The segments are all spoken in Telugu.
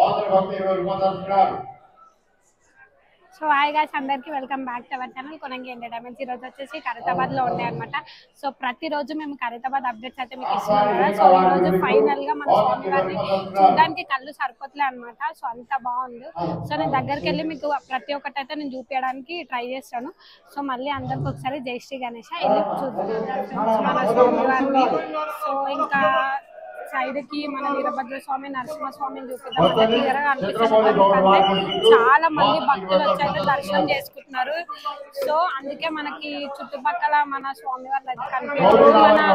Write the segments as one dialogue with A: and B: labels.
A: వందల భక్తి ఇరవై రూపాయలు సంవత్సరాలు
B: సో హాయ్ గాయ్స్ అందరికి welcome back to our channel Konangi entertainments ఈ రోజు వచ్చేసి ఖరీదాబాద్ లో ఉండే అనమాట సో ప్రతిరోజు మేము ఖరీదాబాద్ అప్డేట్స్ అయితే మీకు ఇస్తున్నాం కదా సో ఈ రోజు ఫైనల్ గా మన స్వామి వారిని చూడడానికి కళ్ళు సరిపోతలే అనమాట సో అంత బాగుంది సో నేను దగ్గరికి వెళ్ళి మీకు ప్రతి ఒక్కటి అయితే నేను చూపించడానికి ట్రై చేస్తాను సో మళ్ళీ అందరికి ఒకసారి జై శ్రీ గణేష వెళ్ళి చూద్దాం మన స్వామి వారిని సో ఇంకా సైడ్ కి మన వీరభద్ర స్వామి నరసింహ స్వామిని చూపిద్దాం అంటే క్లియర్ గా అనిపిస్తుంది ఎందుకంటే చాలా మంది భక్తులు వచ్చి అయితే దర్శనం చేసుకుంటున్నారు సో అందుకే మనకి చుట్టుపక్కల మన స్వామి వారు అయితే కనిపిస్తుంది మన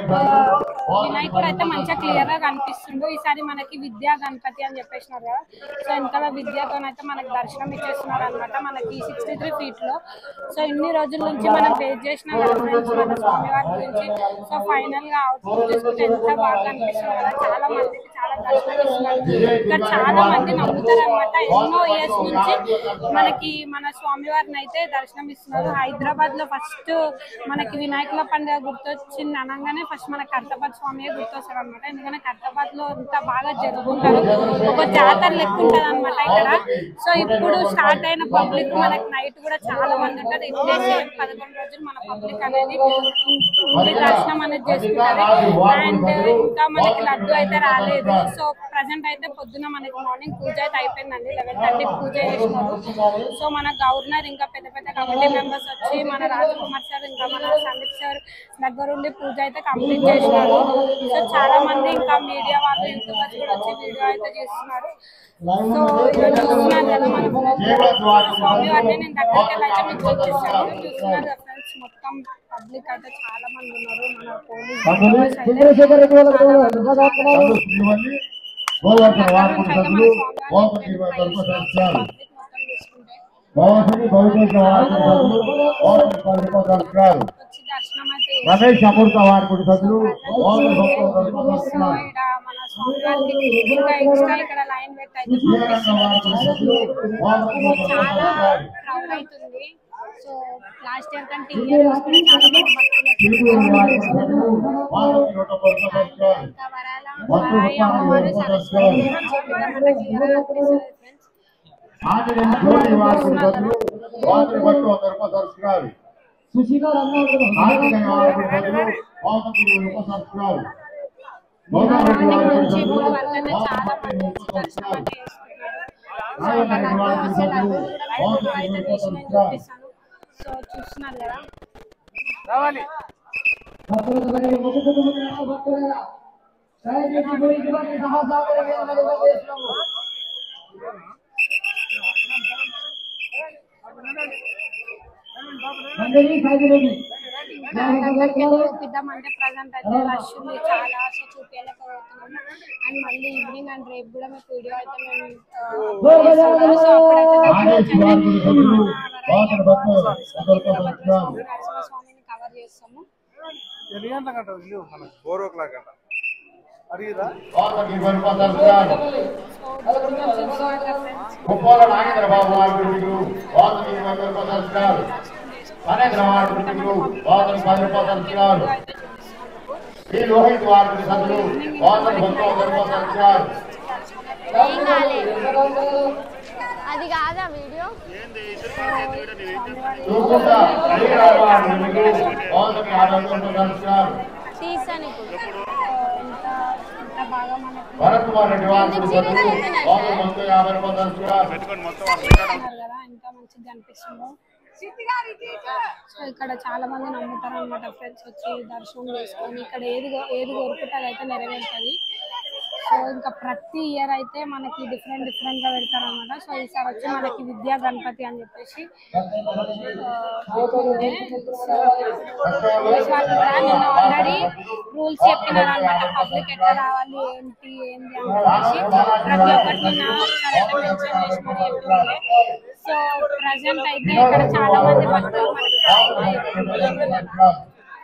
B: ఆ, వినాయకుడు అయితే మంచిగా క్లియర్ గా కనిపిస్తుండు ఈసారి మనకి విద్యా గణపతి అని చెప్పేసినారు కదా సో ఇంతలో విద్యతో అయితే మనకి దర్శనం ఇచ్చేస్తున్నారు అనమాట మనకి సిక్స్టీ త్రీ ఫీట్ లో సో ఇన్ని రోజుల నుంచి మనం వెయిట్ చేసిన కదా ఫ్రెండ్స్ మన స్వామి వారి గురించి సో ఫైనల్ గా అవుట్పుట్ చూసుకుంటే ఎంత బాగా కనిపిస్తుంది కదా చాలా మందికి చాలా దర్శనం ఇస్తున్నారు ఇక్కడ చాలా మంది నమ్ముతారు అనమాట ఎన్నో ఇయర్స్ నుంచి మనకి మన స్వామి వారిని అయితే దర్శనం ఇస్తున్నారు హైదరాబాద్ లో ఫస్ట్ మనకి వినాయకుల పండుగ గుర్తొచ్చింది అనగానే ఫస్ట్ మన కర్తబాద్ స్వామి గుర్తొస్తారు అనమాట ఎందుకంటే కర్తబాద్ లో ఇంత బాగా జరుపుకుంటారు ఒక జాతర లెక్క ఉంటది అనమాట ఇక్కడ సో ఇప్పుడు స్టార్ట్ అయిన పబ్లిక్ మనకి నైట్ కూడా చాలా మంది ఉంటారు ఇప్పుడే సేమ్ పదకొండు రోజులు మన పబ్లిక్ అనేది ఉండి దర్శనం అనేది చేసుకుంటారు అండ్ ఇంకా మనకి లడ్డు అయితే రాలేదు సో ప్రజెంట్ అయితే పొద్దున మనకి మార్నింగ్ పూజ అయితే అయిపోయిందండి లెవెన్ థర్టీ పూజ చేసినారు సో మన గవర్నర్ ఇంకా పెద్ద పెద్ద కమిటీ మెంబర్స్ వచ్చి మన రాజకుమార్ సార్ ఇంకా మన సందీప్ సార్ దగ్గరుండి పూజ అయితే కంప్లీట్ చేసినారు సో చాలా మంది ఇంకా మీడియా వాళ్ళు యూట్యూబర్స్ కూడా వచ్చి వీడియో అయితే చేస్తున్నారు సో ఇక్కడ చూస్తున్నారు కదా మన స్వామి వారిని నేను దగ్గరికి వెళ్ళి అయితే మీకు చూపిస్తాను చూస్తున్నారు కదా ఫ్రెండ్స్ మొత్తం పబ్లిక్ అయితే చాలా మంది ఉన్నారు మన పోలీస్
C: చంద్రశేఖర్ రెడ్డి వాళ్ళకి కూడా
A: చంద్ర శ్రీవల్లి గోవర్ధన వార్పుడు సభ్యులు గోపతి ఇరవై రూపాయలు సంవత్సరాలు గోవర్ధని భవిష్యత్ వార్పుడు సభ్యులు గోపతి పది రూపాయలు సంవత్సరాలు
B: వచ్చి దర్శనం అయితే
A: రమేష్ అమృత వార్పుడు సభ్యులు గోపతి భక్తులు రూపాయలు
B: సో
A: సంవత్సరాలు
B: ఇక్కడ మన స్వామి వారికి ఇంకా ఎక్స్ట్రా ఇక్కడ లైన్ పెట్టి అయితే
A: శ్రీరంగ వార్పుడు సభ్యులు గోపతి ముప్పై
B: చాలా
A: సంవత్సరాలు
B: క్రౌడ్ అవుతుంది సో లాస్ట్ ఇయర్ కంటే ఈ ఇయర్ చూసుకుంటే చాలా మంది భక్తులు
A: చిలుకూరు
B: వచ్చారు.
A: వార్పుడు సభ్యులు గోపతి నూట పది సంవత్సరాలు
B: ఇంకా వరాల వరాయి అమ్మవారు సరస్వతి దేవి చూపిద్దామంటే క్లియర్ గా కనిపిస్తుంది ఫ్రెండ్స్
A: ఆంజనేయ జ్యోతి వార్పుడు సభ్యులు గోపతి భట్టు వంద రూపాయలు సంవత్సరాలు
C: సుశీల రంగారెడ్డి
A: ఆంజనేయ వార్పుడు సభ్యులు గోపతి ఇరవై రూపాయలు సంవత్సరాలు గోదావరి
B: మార్నింగ్
A: వార్పుడు
B: నుంచి
A: సభ్యులు
B: మూడు వరకనే చాలా
A: గోపతి
B: మంది
A: ముప్పై
B: వచ్చి దర్శనం
A: సంవత్సరాలు
B: అయితే చేసుకుంటున్నారు సో ఇంకా లడ్డు వస్తే లడ్డు కూడా అయితే తీసి నేను చూపిస్తాను సో చూస్తున్నారు కదా
C: భక్తులకు ముఖ కుటుంబ భక్తుల దయచేసి గురించి వారిని సహసాగర వేదనలుగా చేస్తున్నాము అందరినీ సాగిరెడ్డి
B: దగ్గరికి వెళ్ళి చూపిద్దామంటే ప్రజెంట్ అయితే రష్ ఉంది చాలా సో చూపించలేకపోతున్నాము అండ్ మళ్ళీ ఈవినింగ్ అండ్ రేపు కూడా మీకు వీడియో అయితే మేము ఆ, చేస్తున్నాము. సో అక్కడైతే దగ్గర
A: ఆంజనేయ వార్పుడు సభ్యులు గోపతి భట్టు వంద రూపాయలు సంవత్సరాలు
B: నరసింహస్వామిని కవర్ చేస్తాము
D: ఎన్ని గంటలకంట లేవు మనకు ఫోర్ ఓ క్లాక్ అంట అడిగిరా
A: గోపతి ఇరవై రూపాయలు సంవత్సరాలు
B: సో చూస్తున్నారు కదా ఫ్రెండ్స్
A: కుప్పాల నాగేంద్ర బాబు వార్పుడు గోపతి ఇరవై రూపాయలు సంవత్సరాలు నరేంద్ర వార్పుడు గోపతి పది రూపాయలు సంవత్సరాలు
B: అయితే చూపిస్తున్నాము
A: ఈ లోహిత్ వార్పుడు సభ్యులు గోపతి భట్టు వంద రూపాయలు సంవత్సరాలు
E: అది కాదా వీడియో
A: చూసుకుంటా శ్రీరామ వార్పుడు గోపతి యాభై రూపాయలు సంవత్సరాలు
E: తీసాను ఇప్పుడు
B: ఎంత ఎంత బాగా మనకి
A: భరత్ కుమార్ రెడ్డి వార్పుడు సభ్యులు గోపతి భట్టు యాభై రూపాయలు సంవత్సరాలు
B: చూస్తున్నారు కదా ఎంత మంచిగా కనిపిస్తుందో సో ఇక్కడ చాలా మంది నమ్ముతారు అనమాట ఫ్రెండ్స్ వచ్చి దర్శనం చేసుకొని ఇక్కడ ఏది కో- ఏది కోరుకుంటే అదైతే నెరవేరుతుంది సో ఇంకా ప్రతి ఇయర్ అయితే మనకి డిఫరెంట్ డిఫరెంట్ గా పెడతారు అనమాట సో ఈసారి వచ్చి మనకి విద్యా గణపతి అని చెప్పేసి ఆల్రెడీ రూల్స్ చెప్పినారు అనమాట పబ్లిక్ ఎట్లా రావాలి ఏంటి ఏంటి అని చెప్పేసి ప్రతి ఒక్కటి నిన్న ఒకసారి అయితే మెన్షన్ చేసి మరి చెప్పిండే సో ప్రజెంట్ అయితే ఇక్కడ చాలా మంది భక్తులు మనకి రావాలి.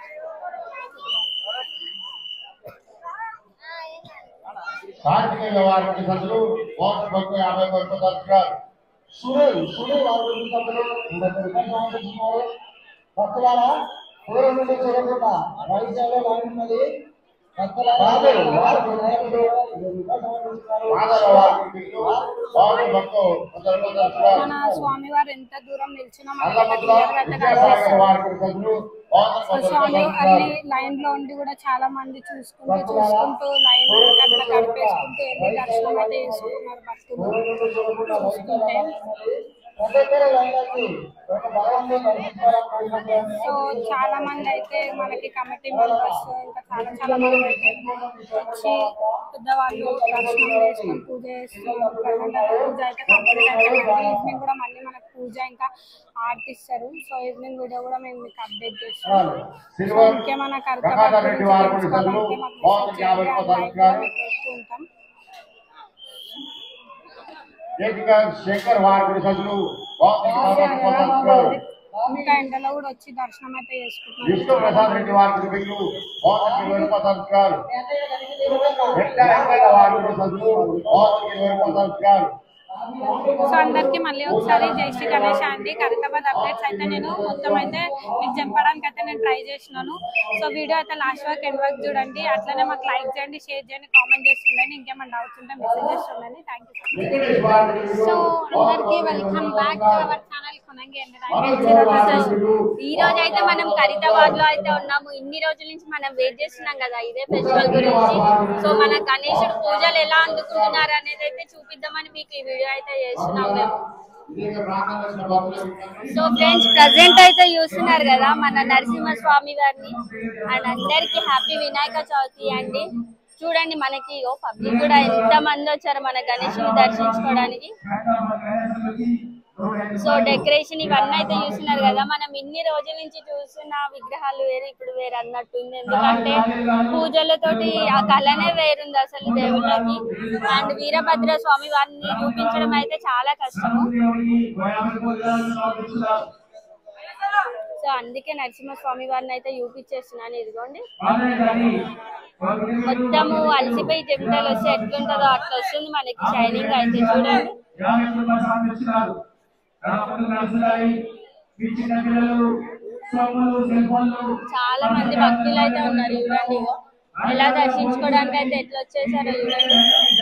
A: కార్తికేయ వారికి సభ్యులు గోపతి భట్టు యాభై రూపాయలు సంవత్సరాలు
C: సునీల్ సునీల్ వారి సభ్యులు సమర్పించుకున్నారు భక్తులారా పూర్వం నుండి చూడకుండా రైట్ సైడ్ లో లైన్ ఉన్నది భక్తులారా వారికి నాయకులు ఈ విధంగా సమర్పించుకున్నారు.
A: మాధవ వారికి వాహన భక్తు కొందరు కొందరు
B: మన స్వామివారు ఎంత దూరం నిల్చున్నా
A: అల్లమతుల
B: మనకి క్లియర్ గా అయితే
A: విద్యాసాగర్
B: కనిపిస్తుంది
A: వారి సభ్యులు వాహన
B: సో
A: కొందరు
B: స్వామి
A: కొందరు
B: అన్ని లైన్ లో ఉండి కూడా చాలా మంది చూసుకుంటూ చూసుకుంటూ లైన్ అట్లా గడిపేసుకుంటూ వెళ్ళి దర్శనం అయితే చేసుకున్నారు భక్తులు చూస్తుంటే
C: ఒక్కొక్కరు లైన్ వచ్చి ఒక భాగంలో దర్శించాలని
B: సో చాలా మంది అయితే మనకి కమిటీ మెంబర్స్ ఇంకా చాలా చాలా మంది అయితే వచ్చి పెద్దవాళ్ళు దర్శనం చేసుకొని పూజ చేస్తున్నారు ప్రజెంట్ అయితే పూజ అయితే కంప్లీట్ అయిపోయింది ఈవినింగ్ కూడా మళ్ళీ మనకు పూజ ఇంకా ఆర్టిస్తారు సో ఈవినింగ్ వీడియో కూడా మేము మీకు అప్డేట్ చేస్తాం సో
A: సిల్వర్
B: ఇంకేమైనా
A: గంగాధర్ రెడ్డి వారి
B: కరెక్ట్
A: సభ్యులు
B: తెలుసుకోవాలంటే మాకు
A: వాహన
B: మెసేజ్
A: యాభై
B: చేయండి
A: రూపాయలు
B: లైవ్ లో
A: ఇస్తారు.
B: మీకు పెడుతూ ఉంటాం
A: ఏపిక శేఖర్ వారి సభ్యులు వాహన యాభై రూపాయలు ఇస్తారు.
B: ఇంకా ఎండలో కూడా వచ్చి దర్శనం అయితే
A: విష్ణు
B: చేసుకుంటున్నారు
A: ప్రసాద్ రెడ్డి వారి సభ్యులు వాహన ఇరవై రూపాయలు ఇస్తారు. వెంకట వెంకట వారి సభ్యులు వాహన ఇరవై రూపాయలు ఇస్తారు.
B: సో అందరికి మళ్ళీ ఒకసారి జై శ్రీ గణేష్ అండి ఖరీదాబాద్ అప్డేట్స్ అయితే నేను మొత్తం అయితే మీకు చెప్పడానికి అయితే నేను ట్రై చేసినాను సో వీడియో అయితే లాస్ట్ వరకు ఎండ్ వరకు చూడండి అట్లనే మాకు లైక్ చేయండి షేర్ చేయండి కామెంట్ చేస్తుండండి ఇంకేమైనా డౌట్స్ ఉంటే మెసేజ్ చేస్తుండండి థ్యాంక్ యూ
A: వెంకటేష్ వారి
B: సో అందరికి welcome back to our channel Konangi entertainment
E: ఈ రోజు అయితే మనం ఖరీదాబాద్ లో అయితే ఉన్నాము ఇన్ని రోజుల నుంచి మనం వెయిట్ చేస్తున్నాం కదా ఇదే ఫెస్టివల్ గురించి సో మన గణేశుడు పూజలు ఎలా అందుకుంటున్నారు అనేది అయితే చూపిద్దామని మీకు ఈ వీడియో అయితే చేస్తున్నాం మేము సో ఫ్రెండ్స్ ప్రజెంట్ అయితే చూస్తున్నారు కదా మన నరసింహ స్వామి వారిని అండ్ అందరికి హ్యాపీ వినాయక చవితి అండి చూడండి మనకి ఓ పబ్లిక్ కూడా ఎంత మంది వచ్చారు మన గణేషుని దర్శించుకోవడానికి సో డెకరేషన్ ఇవన్నీ అయితే చూస్తున్నారు కదా మనం ఇన్ని రోజుల నుంచి చూస్తున్న విగ్రహాలు వేరు ఇప్పుడు వేరు అన్నట్టుంది ఎందుకంటే పూజలతోటి ఆ కళనే వేరుంది అసలు దేవుళ్ళకి అండ్ వీరభద్ర స్వామి వారిని చూపించడం అయితే చాలా కష్టము సో అందుకే నరసింహ స్వామి వారిని అయితే చూపించేస్తున్నాను ఇదిగోండి మొత్తము అలసిపోయి చెమటలు వస్తే ఎట్లుంటుందో అట్లా వస్తుంది మనకి షైనింగ్ అయితే చూడండి చాలా మంది భక్తులు అయితే ఉన్నారు చూడండి ఇగో ఎలా దర్శించుకోవడానికి అయితే ఎట్లా వచ్చేసారో చూడండి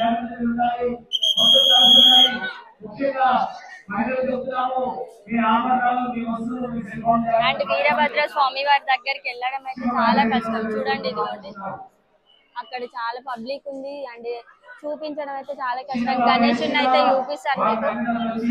E: అండ్ వీరభద్ర స్వామి వారి దగ్గరికి వెళ్ళడం అయితే చాలా కష్టం చూడండి ఇదిగోండి అక్కడ చాలా పబ్లిక్ ఉంది అండ్ చూపించడం అయితే చాలా కష్టం గణేషుని అయితే చూపిస్తాను మీకు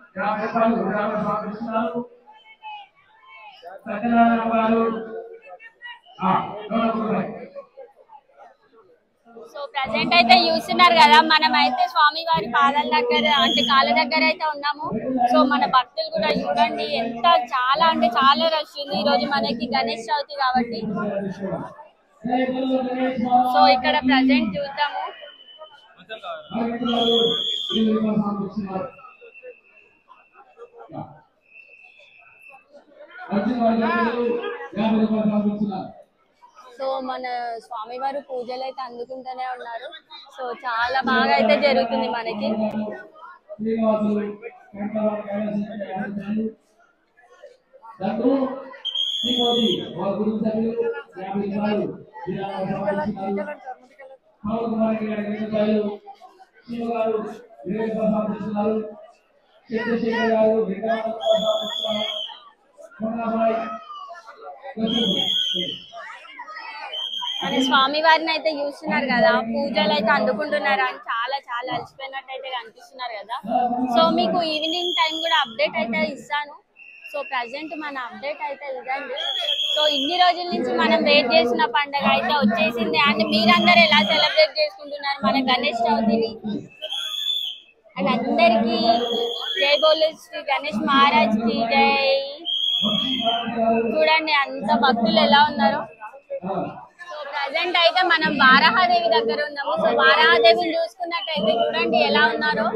E: సో ప్రజెంట్ అయితే చూస్తున్నారు కదా మనం అయితే స్వామి వారి పాదాల దగ్గర అంటే కాళ్ళ దగ్గర అయితే ఉన్నాము సో మన భక్తులు కూడా చూడండి ఎంత చాలా అంటే చాలా రష్ ఉంది ఈ రోజు మనకి గణేష్ చవితి కాబట్టి సో ఇక్కడ ప్రజెంట్ చూద్దాము సో మన స్వామివారు పూజలు అయితే అందుకుంటూనే ఉన్నారు సో చాలా బాగా అయితే జరుగుతుంది మనకి
C: చంద్రశేఖర్ గారు
E: మన స్వామి వారిని అయితే చూస్తున్నారు కదా పూజలు అయితే అందుకుంటున్నారు అని చాలా చాలా అలసిపోయినట్టు అయితే కనిపిస్తున్నారు కదా సో మీకు ఈవినింగ్ టైం కూడా అప్డేట్ అయితే ఇస్తాను సో ప్రజెంట్ మన అప్డేట్ అయితే ఇదండి సో ఇన్ని రోజుల నుంచి మనం వెయిట్ చేసిన పండగ అయితే వచ్చేసింది అండ్ మీరందరూ ఎలా సెలబ్రేట్ చేసుకుంటున్నారు మన గణేష్ చవితిని అండ్ అందరికి జై బోలు శ్రీ గణేష్ మహారాజ్ కి జై చూడండి అంత భక్తులు ఎలా ఉన్నారు సో ప్రజెంట్ అయితే మనం వారాహాదేవి దగ్గర ఉన్నాము సో వారాహాదేవిని చూసుకున్నట్టయితే చూడండి ఎలా ఉన్నారో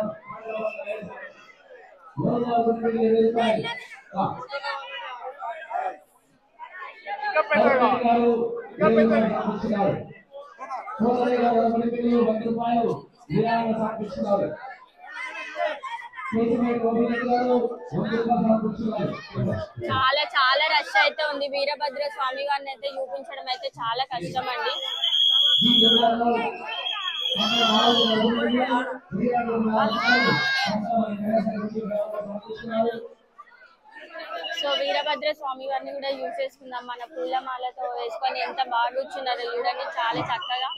E: చాలా చాలా రష్ అయితే ఉంది వీరభద్ర స్వామి వారిని అయితే చూపించడం అయితే చాలా కష్టం అండి సో వీరభద్ర స్వామి వారిని కూడా యూజ్ చేసుకుందాం మన పూలమాలతో వేసుకొని ఎంత బాగా కూర్చున్నారో చూడండి చాలా చక్కగా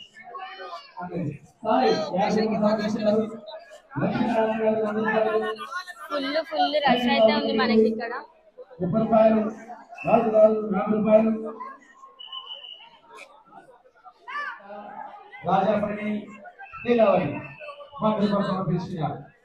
E: ఫుల్ ఫుల్ రష్ అయితే ఉంది మనకి ఇక్కడ
A: ముప్పై రూపాయలు రాజు రాజు యాభై రూపాయలు రాజాపల్లి నీలవరి మాకు సమర్పించుకున్నారు